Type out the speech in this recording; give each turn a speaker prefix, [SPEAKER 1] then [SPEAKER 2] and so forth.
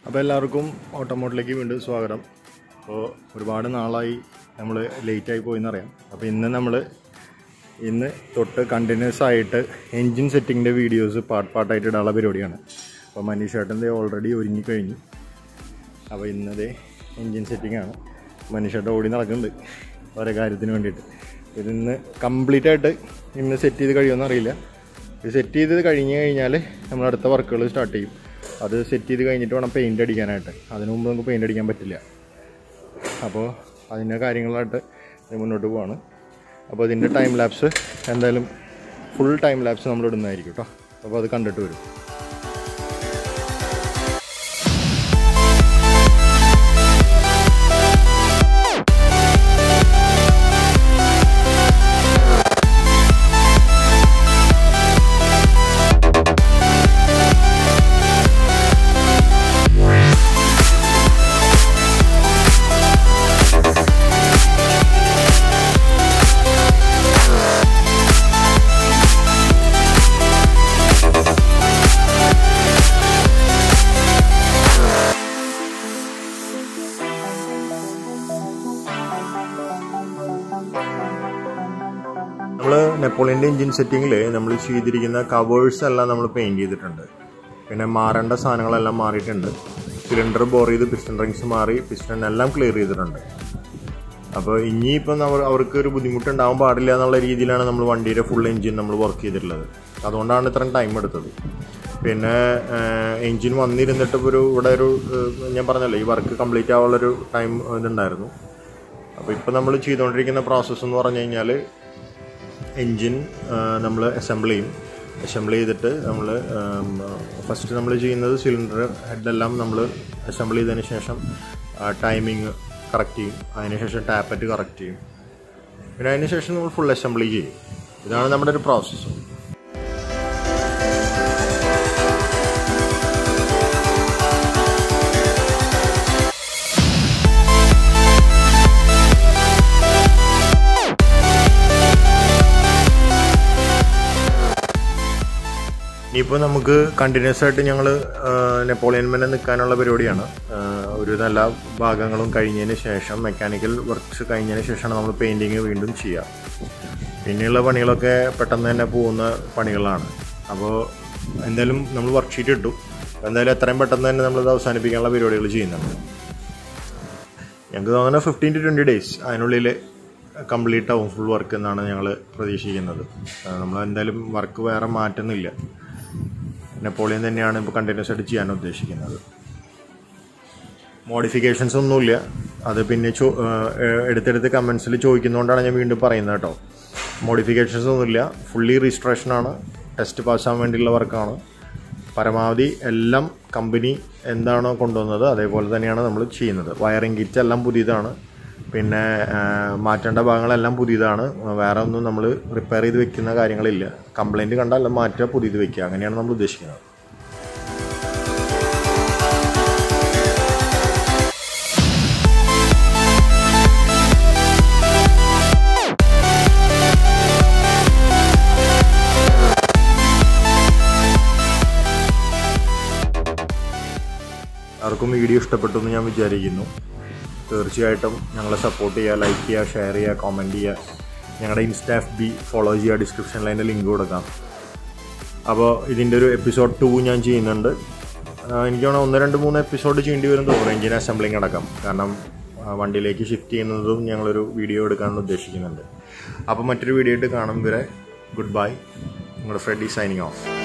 [SPEAKER 1] അപ്പോൾ എല്ലാവർക്കും ഓട്ടോമോട്ടിലേക്ക് വീണ്ടും സ്വാഗതം അപ്പോൾ ഒരുപാട് നാളായി നമ്മൾ ലേറ്റായി പോയെന്നറിയാം അപ്പോൾ ഇന്ന് നമ്മൾ ഇന്ന് തൊട്ട് കണ്ടിന്യൂസ് ആയിട്ട് എൻജിൻ സെറ്റിങ്ങിൻ്റെ വീഡിയോസ് പാർട്ട് പാർട്ടായിട്ട് ഇടാനുള്ള പരിപാടിയാണ് അപ്പോൾ മനീഷേട്ടൻ്റെ ഓൾറെഡി ഒരുങ്ങിക്കഴിഞ്ഞു അപ്പോൾ ഇന്നതേ എൻജിൻ സെറ്റിംഗ് ആണ് മനീഷേട്ടൻ ഓടി നടക്കുന്നുണ്ട് ഓരോ കാര്യത്തിന് വേണ്ടിയിട്ട് ഇത് ഇന്ന് കംപ്ലീറ്റ് ആയിട്ട് ഇന്ന് സെറ്റ് ചെയ്ത് കഴിയുമെന്ന് അറിയില്ല ഇത് സെറ്റ് ചെയ്ത് കഴിഞ്ഞ് കഴിഞ്ഞാൽ നമ്മൾ അടുത്ത വർക്കുകൾ സ്റ്റാർട്ട് ചെയ്യും അത് സെറ്റ് ചെയ്ത് കഴിഞ്ഞിട്ട് വേണം പെയിൻ്റ് അടിക്കാനായിട്ട് അതിനു മുമ്പ് നമുക്ക് പെയിൻ്റ് അടിക്കാൻ പറ്റില്ല അപ്പോൾ അതിൻ്റെ കാര്യങ്ങളായിട്ട് ഇത് മുന്നോട്ട് പോവാണ് അപ്പോൾ ഇതിൻ്റെ ടൈം ലാപ്സ് എന്തായാലും ഫുൾ ടൈം ലാപ്സ് നമ്മൾ ഇടുന്നതായിരിക്കും കേട്ടോ അപ്പോൾ അത് കണ്ടിട്ട് വരും നമ്മൾ നെപ്പോളിയൻ്റെ എഞ്ചിൻ സെറ്റിങ്ങിൽ നമ്മൾ ചെയ്തിരിക്കുന്ന കവേഴ്സ് എല്ലാം നമ്മൾ പെയിൻറ് ചെയ്തിട്ടുണ്ട് പിന്നെ മാറേണ്ട സാധനങ്ങളെല്ലാം മാറിയിട്ടുണ്ട് സിലിണ്ടർ ബോർ ചെയ്ത് പിസ്റ്റൺ റിങ്സ് മാറി പിസ്റ്റൺ എല്ലാം ക്ലിയർ ചെയ്തിട്ടുണ്ട് അപ്പോൾ ഇനിയിപ്പം നമ്മൾ അവർക്ക് ഒരു ബുദ്ധിമുട്ടുണ്ടാവാൻ പാടില്ല എന്നുള്ള രീതിയിലാണ് നമ്മൾ വണ്ടിയുടെ ഫുൾ എഞ്ചിൻ നമ്മൾ വർക്ക് ചെയ്തിട്ടുള്ളത് അതുകൊണ്ടാണ് ഇത്രയും ടൈം എടുത്തത് പിന്നെ എഞ്ചിൻ വന്നിരുന്നിട്ട് ഇപ്പോൾ ഒരു ഇവിടെ ഒരു ഏഹ്, ഞാൻ പറഞ്ഞല്ലോ ഈ വർക്ക് കംപ്ലീറ്റ് ആവാനുള്ളൊരു ടൈം ഇതുണ്ടായിരുന്നു അപ്പോൾ ഇപ്പോൾ നമ്മൾ ചെയ്തുകൊണ്ടിരിക്കുന്ന പ്രോസസ്സ് എന്ന് പറഞ്ഞു കഴിഞ്ഞാൽ എൻജിൻ നമ്മൾ അസംബിൾ ചെയ്യും അസംബിൾ ചെയ്തിട്ട് നമ്മൾ ഫസ്റ്റ് നമ്മൾ ചെയ്യുന്നത് സിലിണ്ടർ ഹെഡെല്ലാം നമ്മൾ അസംബിൾ ചെയ്തതിന് ശേഷം ടൈമിങ് കറക്റ്റ് ചെയ്യും അതിനുശേഷം ടാപ്പറ്റ് കറക്റ്റ് ചെയ്യും പിന്നെ അതിന് ശേഷം നമ്മൾ ഫുൾ അസംബിൾ ചെയ്യും ഇതാണ് നമ്മുടെ ഒരു പ്രോസസ്സ് ഇനിയിപ്പോൾ നമുക്ക് കണ്ടിന്യൂസ് ആയിട്ട് ഞങ്ങൾ നെപ്പോളിയൻ മെന്നെ നിൽക്കാനുള്ള പരിപാടിയാണ് ആ, ഒരു നല്ല ഭാഗങ്ങളും കഴിഞ്ഞതിന് ശേഷം മെക്കാനിക്കൽ വർക്ക്സ് കഴിഞ്ഞതിന് ശേഷമാണ് നമ്മൾ പെയിൻറ്റിങ് വീണ്ടും ചെയ്യുക പിന്നെയുള്ള പണികളൊക്കെ പെട്ടെന്ന് തന്നെ പോകുന്ന പണികളാണ് അപ്പോൾ എന്തായാലും നമ്മൾ വർക്ക്ഷീറ്റ് ഇട്ടു എന്തായാലും എത്രയും പെട്ടെന്ന് തന്നെ നമ്മളത് അവസാനിപ്പിക്കാനുള്ള പരിപാടികൾ ചെയ്യുന്നുണ്ട് ഞങ്ങൾക്ക് തോന്നുന്ന ഫിഫ്റ്റീൻ ടു ട്വൻറ്റി ഡേയ്സ് അതിനുള്ളിൽ കംപ്ലീറ്റ് ആവും ഫുൾ വർക്ക് എന്നാണ് ഞങ്ങൾ പ്രതീക്ഷിക്കുന്നത് ആ, നമ്മൾ എന്തായാലും വർക്ക് വേറെ മാറ്റുന്നില്ല നെപ്പോളിയൻ തന്നെയാണ് ഇപ്പോൾ കണ്ടിന്യൂസ് ആയിട്ട് ചെയ്യാൻ ഉദ്ദേശിക്കുന്നത് മോഡിഫിക്കേഷൻസ് ഒന്നുമില്ല അത് പിന്നെ ചോ ഏഹ് എടുത്തെടുത്ത് കമൻസിൽ ചോദിക്കുന്നതുകൊണ്ടാണ് ഞാൻ വീണ്ടും പറയുന്നത് കേട്ടോ മോഡിഫിക്കേഷൻസ് ഒന്നുമില്ല ഫുള്ളി രജിസ്ട്രേഷനാണ് ടെസ്റ്റ് പാസ്സാകാൻ വേണ്ടിയുള്ള വർക്കാണ് പരമാവധി എല്ലാം കമ്പനി എന്താണോ കൊണ്ടുവന്നത് അതേപോലെ തന്നെയാണ് നമ്മൾ ചെയ്യുന്നത് വയറിംഗ് കിറ്റ് എല്ലാം പുതിയതാണ് പിന്നെ ആ, മാറ്റേണ്ട ഭാഗങ്ങളെല്ലാം പുതിയതാണ് വേറെ ഒന്നും നമ്മൾ റിപ്പയർ ചെയ്ത് വെക്കുന്ന കാര്യങ്ങളില്ല കംപ്ലൈൻറ്റ് കണ്ടാൽ എല്ലാം മാറ്റുക പുതിയത് വെക്കുക അങ്ങനെയാണ് നമ്മൾ ഉദ്ദേശിക്കുന്നത് ആർക്കും വീഡിയോ ഇഷ്ടപ്പെട്ടു എന്ന് ഞാൻ വിചാരിക്കുന്നു തീർച്ചയായിട്ടും ഞങ്ങളെ സപ്പോർട്ട് ചെയ്യുക ലൈക്ക് ചെയ്യുക ഷെയർ ചെയ്യുക കമൻറ്റ് ചെയ്യുക ഞങ്ങളുടെ ഇൻസ്റ്റാ എഫ് ബി ഫോളോ ചെയ്യുക ഡിസ്ക്രിപ്ഷനിൽ അതിൻ്റെ ലിങ്ക് കൊടുക്കാം അപ്പോൾ ഇതിൻ്റെ ഒരു എപ്പിസോഡ് ടു ഞാൻ ചെയ്യുന്നുണ്ട് ആ, എനിക്ക് തോന്നുന്നു ഒന്ന് രണ്ട് മൂന്ന് എപ്പിസോഡ് ചെയ്യേണ്ടി വരും തോന്നുന്നു എഞ്ചിൻ അസംബ്ലിങ് അടക്കം കാരണം ആ, വണ്ടിയിലേക്ക് ഷിഫ്റ്റ് ചെയ്യുന്നതും ഞങ്ങളൊരു വീഡിയോ എടുക്കാൻ ഉദ്ദേശിക്കുന്നുണ്ട് അപ്പോൾ മറ്റൊരു വീഡിയോ ആയിട്ട് കാണും വരെ ഗുഡ് ബൈ നിങ്ങളുടെ ഫ്രെഡി സൈനിങ് ഓഫ്